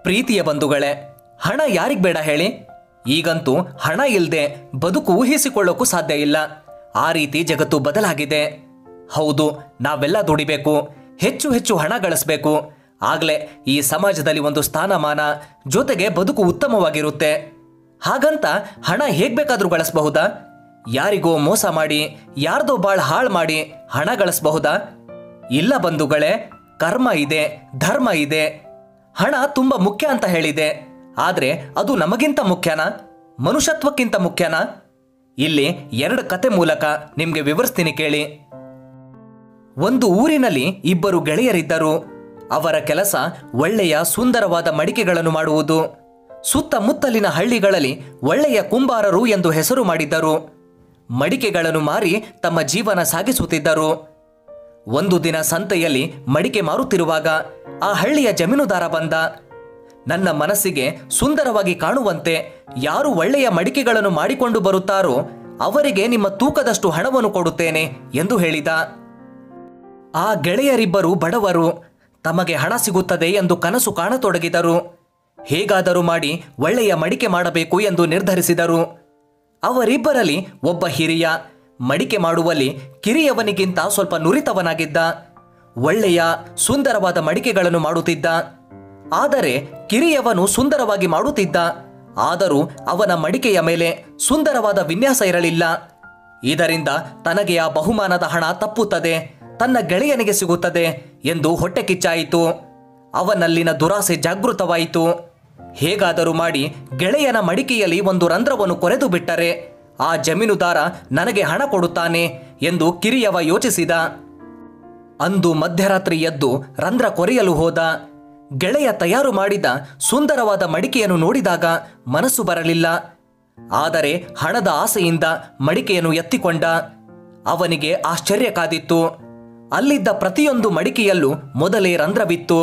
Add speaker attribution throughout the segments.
Speaker 1: ಪ್ರೀತಿಯ ಬಂಧುಗಳೇ ಹಣ ಯಾರಿಗ್ ಬೇಡ ಹೇಳಿ ಈಗಂತೂ ಹಣ ಇಲ್ಲದೆ ಬದುಕು ಊಹಿಸಿಕೊಳ್ಳೋಕ್ಕೂ ಸಾಧ್ಯ ಇಲ್ಲ ಆ ರೀತಿ ಜಗತ್ತು ಬದಲಾಗಿದೆ ಹೌದು ನಾವೆಲ್ಲ ದುಡಿಬೇಕು ಹೆಚ್ಚು ಹೆಚ್ಚು ಹಣ ಗಳಿಸ್ಬೇಕು ಆಗ್ಲೇ ಈ ಸಮಾಜದಲ್ಲಿ ಒಂದು ಸ್ಥಾನಮಾನ ಜೊತೆಗೆ ಬದುಕು ಉತ್ತಮವಾಗಿರುತ್ತೆ ಹಾಗಂತ ಹಣ ಹೇಗ್ ಬೇಕಾದ್ರೂ ಗಳಿಸಬಹುದಾ ಯಾರಿಗೋ ಮೋಸ ಮಾಡಿ ಯಾರ್ದೋ ಬಾಳ್ ಹಾಳು ಮಾಡಿ ಹಣ ಗಳಿಸಬಹುದಾ ಇಲ್ಲ ಬಂಧುಗಳೇ ಕರ್ಮ ಇದೆ ಧರ್ಮ ಇದೆ ಹಣ ತುಂಬಾ ಮುಖ್ಯ ಅಂತ ಹೇಳಿದೆ ಆದ್ರೆ ಅದು ನಮಗಿಂತ ಮುಖ್ಯನಾ ಮನುಷ್ಯತ್ವಕ್ಕಿಂತ ಮುಖ್ಯನಾ ಇಲ್ಲಿ ಎರಡು ಕತೆ ಮೂಲಕ ನಿಮ್ಗೆ ವಿವರಿಸ್ತೀನಿ ಕೇಳಿ ಒಂದು ಊರಿನಲ್ಲಿ ಇಬ್ಬರು ಗೆಳೆಯರಿದ್ದರು ಅವರ ಕೆಲಸ ಒಳ್ಳೆಯ ಸುಂದರವಾದ ಮಡಿಕೆಗಳನ್ನು ಮಾಡುವುದು ಸುತ್ತಮುತ್ತಲಿನ ಹಳ್ಳಿಗಳಲ್ಲಿ ಒಳ್ಳೆಯ ಕುಂಬಾರರು ಎಂದು ಹೆಸರು ಮಾಡಿದ್ದರು ಮಡಿಕೆಗಳನ್ನು ಮಾರಿ ತಮ್ಮ ಜೀವನ ಸಾಗಿಸುತ್ತಿದ್ದರು ಒಂದು ದಿನ ಸಂತೆಯಲ್ಲಿ ಮಡಿಕೆ ಮಾರುತ್ತಿರುವಾಗ ಆ ಹಳ್ಳಿಯ ಜಮೀನುದಾರ ಬಂದ ನನ್ನ ಮನಸ್ಸಿಗೆ ಸುಂದರವಾಗಿ ಕಾಣುವಂತೆ ಯಾರು ಒಳ್ಳೆಯ ಮಡಿಕೆಗಳನ್ನು ಮಾಡಿಕೊಂಡು ಬರುತ್ತಾರೋ ಅವರಿಗೆ ನಿಮ್ಮ ತೂಕದಷ್ಟು ಹಣವನ್ನು ಕೊಡುತ್ತೇನೆ ಎಂದು ಹೇಳಿದ ಆ ಗೆಳೆಯರಿಬ್ಬರು ಬಡವರು ತಮಗೆ ಹಣ ಸಿಗುತ್ತದೆ ಎಂದು ಕನಸು ಕಾಣತೊಡಗಿದರು ಹೇಗಾದರೂ ಮಾಡಿ ಒಳ್ಳೆಯ ಮಡಿಕೆ ಮಾಡಬೇಕು ಎಂದು ನಿರ್ಧರಿಸಿದರು ಅವರಿಬ್ಬರಲ್ಲಿ ಒಬ್ಬ ಹಿರಿಯ ಮಡಿಕೆ ಮಾಡುವಲ್ಲಿ ಕಿರಿಯವನಿಗಿಂತ ಸ್ವಲ್ಪ ನುರಿತವನಾಗಿದ್ದ ಒಳ್ಳೆಯ ಸುಂದರವಾದ ಮಡಿಕೆಗಳನ್ನು ಮಾಡುತ್ತಿದ್ದ ಆದರೆ ಕಿರಿಯವನು ಸುಂದರವಾಗಿ ಮಾಡುತ್ತಿದ್ದ ಆದರೂ ಅವನ ಮಡಿಕೆಯ ಮೇಲೆ ಸುಂದರವಾದ ವಿನ್ಯಾಸ ಇರಲಿಲ್ಲ ಇದರಿಂದ ತನಗೆ ಆ ಬಹುಮಾನದ ಹಣ ತಪ್ಪುತ್ತದೆ ತನ್ನ ಗೆಳೆಯನಿಗೆ ಸಿಗುತ್ತದೆ ಎಂದು ಹೊಟ್ಟೆ ಕಿಚ್ಚಾಯಿತು ಅವನಲ್ಲಿನ ದುರಾಸೆ ಜಾಗೃತವಾಯಿತು ಹೇಗಾದರೂ ಮಾಡಿ ಗೆಳೆಯನ ಮಡಿಕೆಯಲ್ಲಿ ಒಂದು ರಂಧ್ರವನ್ನು ಕೊರೆದು ಬಿಟ್ಟರೆ ಆ ಜಮೀನುದಾರ ನನಗೆ ಹಣ ಕೊಡುತ್ತಾನೆ ಎಂದು ಕಿರಿಯವ ಯೋಚಿಸಿದ ಅಂದು ಮಧ್ಯರಾತ್ರಿ ಎದ್ದು ರಂಧ್ರ ಕೊರೆಯಲು ಹೋದ ಗೆಳೆಯ ತಯಾರು ಮಾಡಿದ ಸುಂದರವಾದ ಮಡಿಕೆಯನ್ನು ನೋಡಿದಾಗ ಮನಸ್ಸು ಬರಲಿಲ್ಲ ಆದರೆ ಹಣದ ಆಸೆಯಿಂದ ಮಡಿಕೆಯನ್ನು ಎತ್ತಿಕೊಂಡ ಅವನಿಗೆ ಆಶ್ಚರ್ಯ ಕಾದಿತ್ತು ಅಲ್ಲಿದ್ದ ಪ್ರತಿಯೊಂದು ಮಡಿಕೆಯಲ್ಲೂ ಮೊದಲೇ ರಂಧ್ರವಿತ್ತು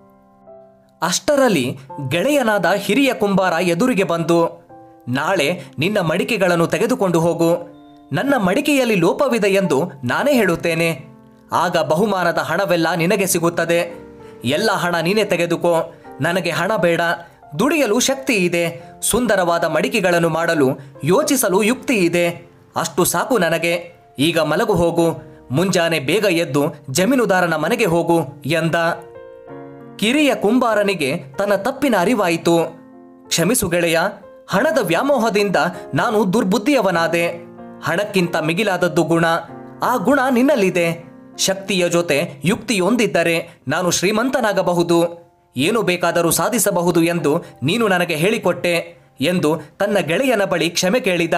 Speaker 1: ಅಷ್ಟರಲ್ಲಿ ಗೆಳೆಯನಾದ ಹಿರಿಯ ಕುಂಬಾರ ಎದುರಿಗೆ ಬಂದು ನಾಳೆ ನಿನ್ನ ಮಡಿಕೆಗಳನ್ನು ತೆಗೆದುಕೊಂಡು ಹೋಗು ನನ್ನ ಮಡಿಕೆಯಲ್ಲಿ ಲೋಪವಿದೆ ಎಂದು ನಾನೇ ಹೇಳುತ್ತೇನೆ ಆಗ ಬಹುಮಾನದ ಹಣವೆಲ್ಲ ನಿನಗೆ ಸಿಗುತ್ತದೆ ಎಲ್ಲ ಹಣ ನೀನೇ ತೆಗೆದುಕೋ ನನಗೆ ಹಣ ಬೇಡ ದುಡಿಯಲು ಶಕ್ತಿ ಇದೆ ಸುಂದರವಾದ ಮಡಿಕೆಗಳನ್ನು ಮಾಡಲು ಯೋಚಿಸಲು ಯುಕ್ತಿ ಇದೆ ಅಷ್ಟು ಸಾಕು ನನಗೆ ಈಗ ಮಲಗು ಹೋಗು ಮುಂಜಾನೆ ಬೇಗ ಎದ್ದು ಜಮೀನುದಾರನ ಮನೆಗೆ ಹೋಗು ಎಂದ ಕಿರಿಯ ಕುಂಬಾರನಿಗೆ ತನ್ನ ತಪ್ಪಿನ ಅರಿವಾಯಿತು ಕ್ಷಮಿಸು ಗೆಳೆಯ ಹಣದ ವ್ಯಾಮೋಹದಿಂದ ನಾನು ದುರ್ಬುದ್ಧಿಯವನಾದೆ ಹಣಕ್ಕಿಂತ ಮಿಗಿಲಾದದ್ದು ಗುಣ ಆ ಗುಣ ನಿನ್ನಲ್ಲಿದೆ ಶಕ್ತಿಯ ಜೊತೆ ಯುಕ್ತಿಯೊಂದಿದ್ದರೆ ನಾನು ಶ್ರೀಮಂತನಾಗಬಹುದು ಏನು ಬೇಕಾದರೂ ಸಾಧಿಸಬಹುದು ಎಂದು ನೀನು ನನಗೆ ಹೇಳಿಕೊಟ್ಟೆ ಎಂದು ತನ್ನ ಗೆಳೆಯನ ಬಳಿ ಕ್ಷಮೆ ಕೇಳಿದ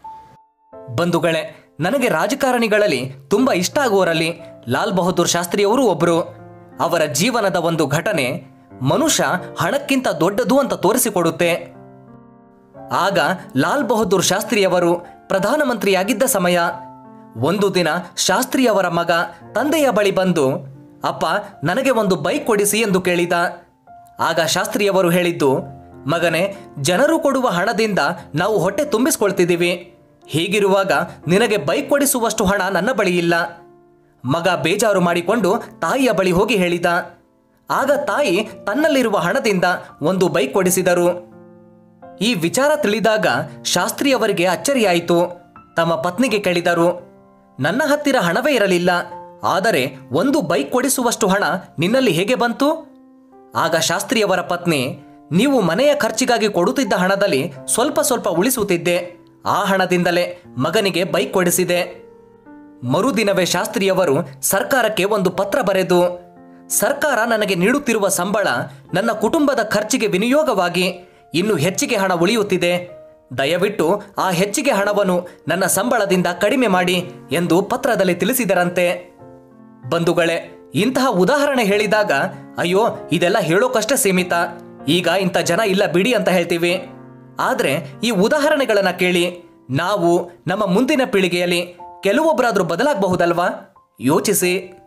Speaker 1: ಬಂಧುಗಳೇ ನನಗೆ ರಾಜಕಾರಣಿಗಳಲ್ಲಿ ತುಂಬಾ ಇಷ್ಟ ಆಗುವರಲ್ಲಿ ಲಾಲ್ ಬಹದ್ದೂರ್ ಶಾಸ್ತ್ರಿಯವರೂ ಒಬ್ಬರು ಅವರ ಜೀವನದ ಒಂದು ಘಟನೆ ಮನುಷ್ಯ ಹಣಕ್ಕಿಂತ ದೊಡ್ಡದು ಅಂತ ತೋರಿಸಿಕೊಡುತ್ತೆ ಆಗ ಲಾಲ್ ಬಹದ್ದೂರ್ ಶಾಸ್ತ್ರಿಯವರು ಪ್ರಧಾನಮಂತ್ರಿಯಾಗಿದ್ದ ಸಮಯ ಒಂದು ದಿನ ಶಾಸ್ತ್ರಿಯವರ ಮಗ ತಂದೆಯ ಬಳಿ ಬಂದು ಅಪ್ಪ ನನಗೆ ಒಂದು ಬೈಕ್ ಕೊಡಿಸಿ ಎಂದು ಕೇಳಿದ ಆಗ ಶಾಸ್ತ್ರಿಯವರು ಹೇಳಿದ್ದು ಮಗನೇ ಜನರು ಕೊಡುವ ಹಣದಿಂದ ನಾವು ಹೊಟ್ಟೆ ತುಂಬಿಸ್ಕೊಳ್ತಿದ್ದೀವಿ ಹೀಗಿರುವಾಗ ನಿನಗೆ ಬೈಕ್ ಕೊಡಿಸುವಷ್ಟು ಹಣ ನನ್ನ ಬಳಿ ಇಲ್ಲ ಮಗ ಬೇಜಾರು ಮಾಡಿಕೊಂಡು ತಾಯಿಯ ಬಳಿ ಹೋಗಿ ಹೇಳಿದ ಆಗ ತಾಯಿ ತನ್ನಲ್ಲಿರುವ ಹಣದಿಂದ ಒಂದು ಬೈಕ್ ಕೊಡಿಸಿದರು ಈ ವಿಚಾರ ತಿಳಿದಾಗ ಶಾಸ್ತ್ರಿಯವರಿಗೆ ಅಚ್ಚರಿಯಾಯಿತು ತಮ್ಮ ಪತ್ನಿಗೆ ಕೇಳಿದರು ನನ್ನ ಹತ್ತಿರ ಹಣವೇ ಇರಲಿಲ್ಲ ಆದರೆ ಒಂದು ಬೈಕ್ ಕೊಡಿಸುವಷ್ಟು ಹಣ ನಿನ್ನಲ್ಲಿ ಹೇಗೆ ಬಂತು ಆಗ ಶಾಸ್ತ್ರಿಯವರ ಪತ್ನಿ ನೀವು ಮನೆಯ ಖರ್ಚಿಗಾಗಿ ಕೊಡುತ್ತಿದ್ದ ಹಣದಲ್ಲಿ ಸ್ವಲ್ಪ ಸ್ವಲ್ಪ ಉಳಿಸುತ್ತಿದ್ದೆ ಆ ಹಣದಿಂದಲೇ ಮಗನಿಗೆ ಬೈಕ್ ಕೊಡಿಸಿದೆ ಮರುದಿನವೇ ಶಾಸ್ತ್ರಿಯವರು ಸರ್ಕಾರಕ್ಕೆ ಒಂದು ಪತ್ರ ಬರೆದು ಸರ್ಕಾರ ನನಗೆ ನೀಡುತ್ತಿರುವ ಸಂಬಳ ನನ್ನ ಕುಟುಂಬದ ಖರ್ಚಿಗೆ ವಿನಿಯೋಗವಾಗಿ ಇನ್ನು ಹೆಚ್ಚಿಗೆ ಹಣ ಉಳಿಯುತ್ತಿದೆ ದಯವಿಟ್ಟು ಆ ಹೆಚ್ಚಿಗೆ ಹಣವನ್ನು ನನ್ನ ಸಂಬಳದಿಂದ ಕಡಿಮೆ ಮಾಡಿ ಎಂದು ಪತ್ರದಲ್ಲಿ ತಿಳಿಸಿದರಂತೆ ಬಂಧುಗಳೇ ಇಂತಹ ಉದಾಹರಣೆ ಹೇಳಿದಾಗ ಅಯ್ಯೋ ಇದೆಲ್ಲ ಹೇಳೋಕಷ್ಟೇ ಸೀಮಿತ ಈಗ ಇಂಥ ಜನ ಇಲ್ಲ ಬಿಡಿ ಅಂತ ಹೇಳ್ತೀವಿ ಆದ್ರೆ ಈ ಉದಾಹರಣೆಗಳನ್ನ ಕೇಳಿ ನಾವು ನಮ್ಮ ಮುಂದಿನ ಪೀಳಿಗೆಯಲ್ಲಿ ಕೆಲವೊಬ್ಬರಾದ್ರೂ ಬದಲಾಗಬಹುದಲ್ವಾ ಯೋಚಿಸಿ